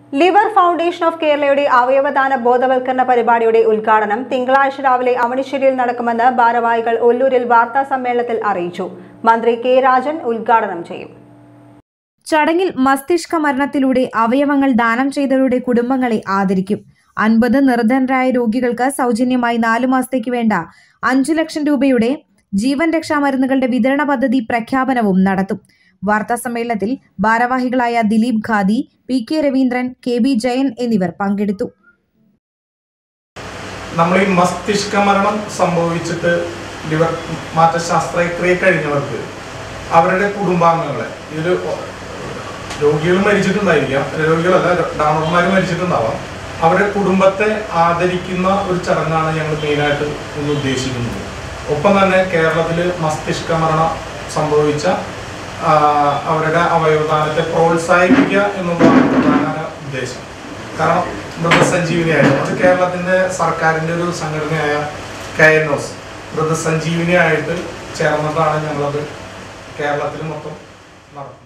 liver foundation of കേരളയുടെ അവയവദാന ബോധവൽക്കരണ പരിപാടിയുടെ ഉദ്ഘാടനം തിങ്കളാഴ്ച രാവിലെ അവണിശ്ശേരിയിൽ നടക്കുമെന്ന് ഭാരവാഹികൾ ഒല്ലൂരിൽ വാർത്താ സമ്മേളനത്തിൽ അറിയിച്ചു മന്ത്രി കെ രാജൻ ഉദ്ഘാടനം ചെയ്യും ചടങ്ങിൽ മസ്തിഷ്ക മരണത്തിലൂടെ അവയവങ്ങൾ ദാനം ചെയ്തവരുടെ കുടുംബങ്ങളെ ആദരിക്കും അൻപത് നിർധനരായ രോഗികൾക്ക് സൗജന്യമായി നാലു മാസത്തേക്ക് വേണ്ട അഞ്ചു ലക്ഷം രൂപയുടെ ജീവൻ രക്ഷാ മരുന്നുകളുടെ വിതരണ പദ്ധതി പ്രഖ്യാപനവും നടത്തും വാർത്താ സമ്മേളനത്തിൽ ഭാരവാഹികളായ Dileep Khadi P K Raveendran K B Jayan എന്നിവർ പങ്കെടുത്തു നമ്മൾ ഈ മസ്തിഷ്ക മരണം സംഭവിച്ചിട്ട് ലിവർ മാറ്റ ശസ്ത്രക്രിയ കഴിഞ്ഞവർക്ക് അവരുടെ കുടുംബാംഗങ്ങളെ ഇതിൽ രോഗികൾ മരിച്ചിട്ടുണ്ടായിരിക്കാം രോഗികളല്ല ഡോണർമാർ മരിച്ചിട്ടുണ്ടാവാം അവരുടെ കുടുംബത്തെ ആദരിക്കുന്ന ഒരു ചടങ്ങാണ് ഞങ്ങൾ മെയിനായിട്ട് ഇന്ന് ഉദ്ദേശിക്കുന്നത് ഒപ്പം തന്നെ കേരളത്തിൽ മസ്തിഷ്ക മരണം സംഭവിച്ച ആ, അവരുടെ അവയവദാനത്തെ പ്രോത്സാഹിപ്പിക്കുക എന്നുള്ളതാണ് പ്രധാന ഉദ്ദേശം കാരണം മൃതസഞ്ജീവിനിയായിട്ട് അത് കേരളത്തിന്റെ സർക്കാരിന്റെ ഒരു സംഘടനയായ കെ എൻ ഒസ് മൃതസഞ്ജീവിനിയായിട്ട് ചേർന്നിട്ടാണ് ഞങ്ങളത് കേരളത്തിൽ മൊത്തം നടത്തുന്നത്